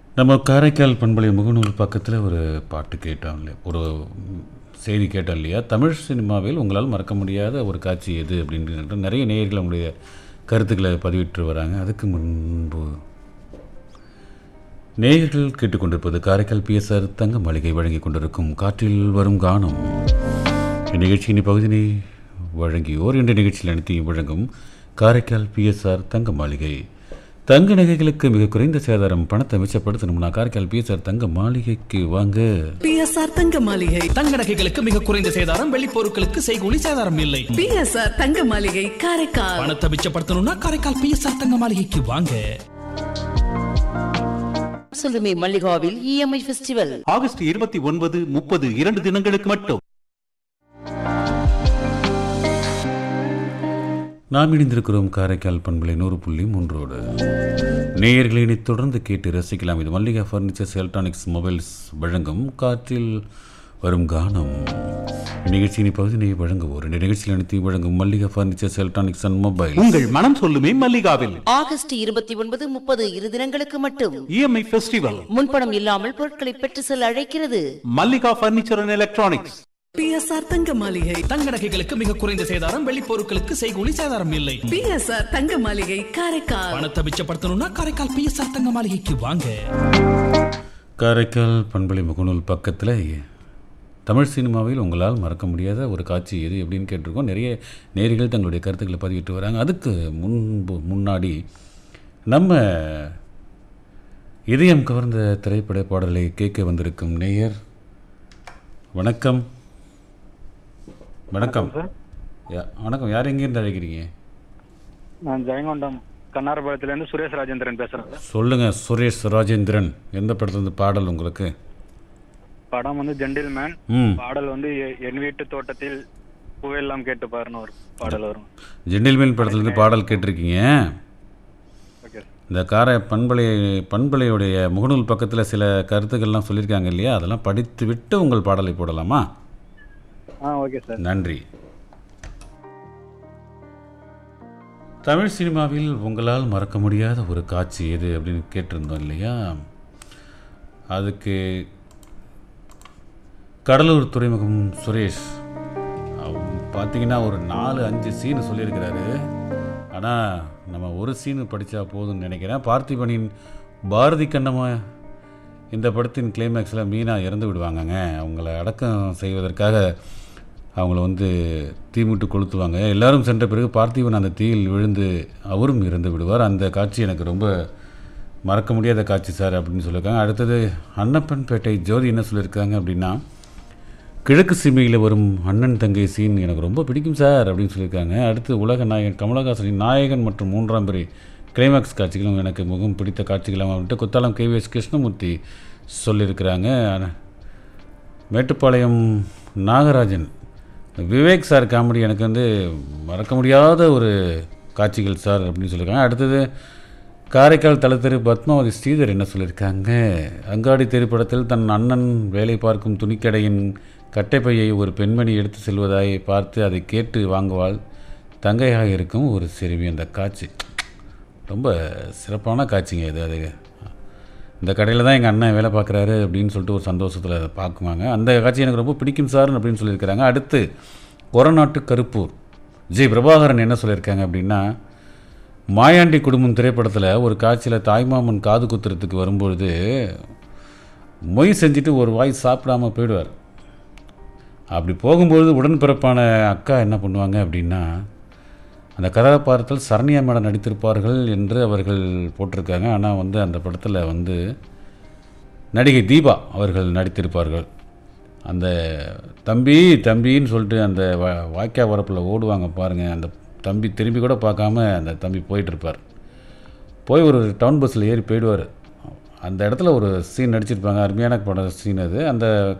நம்ம காரைக்கால் பண்பலை முகநூல் பக்கத்தில் ஒரு பாட்டு கேட்டோம் இல்லையா ஒரு செய்தி கேட்டோம் இல்லையா தமிழ் சினிமாவில் உங்களால் மறக்க முடியாத ஒரு காட்சி எது அப்படின்னு நிறைய நேயர்கள் அவங்களுடைய கருத்துக்களை பதிவிட்டு வராங்க அதுக்கு முன்பு நேயர்கள் கேட்டுக்கொண்டிருப்பது காரைக்கால் பிஎஸ்ஆர் தங்க மாளிகை வழங்கி கொண்டிருக்கும் காற்றில் வரும் கானம் இந்நிகழ்ச்சியின் பகுதியினை வழங்கியோர் என்ற நிகழ்ச்சியில் அனைத்தையும் வழங்கும் காரைக்கால் பிஎஸ்ஆர் தங்க மாளிகை தங்க நகைகளுக்கு மிக குறைந்த சேதாரம் பணத்தை மிச்சப்படுத்தணும்னா காரைக்கால் பிஎஸ்ஆர் தங்க மாளிகைக்கு வாங்க பிஎஸ்ஆர் தங்க மாளிகை தங்க நகைகளுக்கு மிக குறைந்த சேதாரம் வெள்ளி பொருட்களுக்கு செய்கூலி சேதாரம் இல்லை பிஎஸ்ஆர் தங்க மாளிகை காரைக்கால் பணத்தை மிச்சப்படுத்தணும்னா காரைக்கால் பிஎஸ்ஆர் தங்க மாளிகைக்கு வாங்க சொல்லுமே மல்லிகாவில் இஎம்ஐ ஃபெஸ்டிவல் ஆகஸ்ட் இருபத்தி ஒன்பது முப்பது இரண்டு தினங்களுக்கு மட்டும் நாம் இணைந்திருக்கிறோம் காரைக்கால் பண்பலை நூறு புள்ளி மூன்றோடு நேயர்களை இனி தொடர்ந்து கேட்டு ரசிக்கலாம் இது மல்லிகா ஃபர்னிச்சர்ஸ் எலக்ட்ரானிக்ஸ் மொபைல்ஸ் வழங்கும் காற்றில் வரும் கானம் இந்நிகழ்ச்சியின் பகுதியை வழங்குவோர் இந்த நிகழ்ச்சியில் அனைத்தையும் வழங்கும் Mallika furnitures electronics and mobile உங்கள் மனம் சொல்லுமே மல்லிகாவில் ஆகஸ்ட் இருபத்தி ஒன்பது முப்பது இரு தினங்களுக்கு மட்டும் இஎம்ஐ ஃபெஸ்டிவல் முன்பணம் இல்லாமல் பொருட்களை பெற்று செல்ல அழைக்கிறது Mallika furniture and electronics BSR Thanga Maligai தங்க நகைகளுக்கு மிக குறைந்த சேதாரம் வெள்ளி பொருட்களுக்கு செய்கூலி சேதாரம் இல்லை பிஎஸ்ஆர் தங்க மாளிகை காரைக்கால் பணத்தை மிச்சப்படுத்தணும்னா காரைக்கால் பிஎஸ்ஆர் தங்க மாளிகைக்கு வாங்க காரைக்கால் பண்பலை முகநூல் பக்கத்தில் தமிழ் சினிமாவில் உங்களால் மறக்க முடியாத ஒரு காட்சி எது அப்படின்னு கேட்டிருக்கோம் நிறைய நேரிகள் தங்களுடைய கருத்துக்களை பதிவிட்டு வராங்க அதுக்கு முன்பு முன்னாடி நம்ம இதயம் கவர்ந்த திரைப்பட பாடலை கேட்க வந்திருக்கும் நேயர் வணக்கம் வணக்கம் யா- வணக்கம் யார் எங்கேருந்து அழைக்கிறீங்க நான் ஜெயங்கொண்டம் கண்ணாரபாளையத்துலேருந்து சுரேஷ் ராஜேந்திரன் பேசுகிறேன் சார் சொல்லுங்கள் சுரேஷ் ராஜேந்திரன் எந்த படத்துலேருந்து பாடல் உங்களுக்கு படம் வந்து ஜென்டில்மேன் ம் பாடல் வந்து எ- என் வீட்டு தோட்டத்தில் பூவெல்லாம் கேட்டு பாருன்னு ஒரு பாடல் வரும் ஜென்டில்மேன் படத்துலேருந்து பாடல் கேட்டிருக்கீங்க ஓகே சார் இந்த காரை பண்பலை பண்பலையுடைய முகநூல் பக்கத்தில் சில கருத்துக்கள்லாம் சொல்லியிருக்காங்க இல்லையா அதெல்லாம் படித்து விட்டு உங்கள் பாடலை போடலாமா ஆ ஓகே சார் நன்றி தமிழ் சினிமாவில் உங்களால் மறக்க முடியாத ஒரு காட்சி எது அப்படின்னு கேட்டிருந்தோம் இல்லையா அதுக்கு கடலூர் துறைமுகம் சுரேஷ் அவங்க பார்த்தீங்கன்னா ஒரு நாலு அஞ்சு சீனு சொல்லியிருக்கிறாரு ஆனால் நம்ம ஒரு சீனு படித்தா போதும்னு நினைக்கிறேன் பார்த்திபனின் பாரதி கண்ணம்மா இந்த படத்தின் கிளைமேக்ஸில் மீனா இறந்து விடுவாங்கங்க அவங்கள அடக்கம் செய்வதற்காக அவங்கள வந்து தீமுட்டு கொளுத்துவாங்க எல்லாரும் சென்ற பிறகு பார்த்திபன் அந்த தீயில் விழுந்து அவரும் இறந்து விடுவார் அந்த காட்சி எனக்கு ரொம்ப மறக்க முடியாத காட்சி சார் அப்படின்னு சொல்லியிருக்காங்க அடுத்தது அன்னப்பன்பேட்டை ஜோதி என்ன சொல்லியிருக்காங்க அப்படின்னா கிழக்கு சீமையில் வரும் அண்ணன் தங்கை சீன் எனக்கு ரொம்ப பிடிக்கும் சார் அப்படின்னு சொல்லியிருக்காங்க அடுத்து உலக நாயகன் கமலஹாசனின் நாயகன் மற்றும் மூன்றாம் பிறை கிளைமாக்ஸ் காட்சிகளும் எனக்கு மிகவும் பிடித்த காட்சிகளாக வந்துட்டு குத்தாலம் கேவிஎஸ் கிருஷ்ணமூர்த்தி சொல்லியிருக்கிறாங்க மேட்டுப்பாளையம் நாகராஜன் விவேக் சார் காமெடி எனக்கு வந்து மறக்க முடியாத ஒரு காட்சிகள் சார் அப்படின்னு சொல்லியிருக்காங்க அடுத்தது காரைக்கால் தலத்தெரு பத்மாவதி ஸ்ரீதர் என்ன சொல்லியிருக்காங்க அங்காடி திரைப்படத்தில் தன் அண்ணன் வேலை பார்க்கும் துணிக்கடையின் கட்டைப்பையை ஒரு பெண்மணி எடுத்து செல்வதாய் பார்த்து அதை கேட்டு வாங்குவாள் தங்கையாக இருக்கும் ஒரு சிறுமி அந்த காட்சி ரொம்ப சிறப்பான காட்சிங்க இது அது இந்த கடையில் தான் எங்கள் அண்ணன் வேலை பார்க்குறாரு அப்படின்னு சொல்லிட்டு ஒரு சந்தோஷத்தில் அதை பார்க்குவாங்க அந்த காட்சி எனக்கு ரொம்ப பிடிக்கும் சார் அப்படின்னு சொல்லியிருக்கிறாங்க அடுத்து கொரநாட்டு கருப்பூர் ஜி பிரபாகரன் என்ன சொல்லியிருக்காங்க அப்படின்னா மாயாண்டி குடும்பம் திரைப்படத்தில் ஒரு காட்சியில் தாய்மாமன் காது குத்துறதுக்கு வரும்பொழுது மொய் செஞ்சுட்டு ஒரு வாய் சாப்பிடாம போயிடுவார் அப்படி போகும்பொழுது உடன்பிறப்பான அக்கா என்ன பண்ணுவாங்க அப்படின்னா அந்த கதாபாத்திரத்தில் சரண்யா மேடம் நடித்திருப்பார்கள் என்று அவர்கள் போட்டிருக்காங்க ஆனால் வந்து அந்த படத்தில் வந்து நடிகை தீபா அவர்கள் நடித்திருப்பார்கள் அந்த தம்பி தம்பின்னு சொல்லிட்டு அந்த வா வாய்க்கா வரப்பில் ஓடுவாங்க பாருங்கள் அந்த தம்பி திரும்பி கூட பார்க்காம அந்த தம்பி போயிட்டுருப்பார் போய் ஒரு டவுன் பஸ்ஸில் ஏறி போயிடுவார் அந்த இடத்துல ஒரு சீன் நடிச்சிருப்பாங்க அருமையான படம் சீன் அது அந்த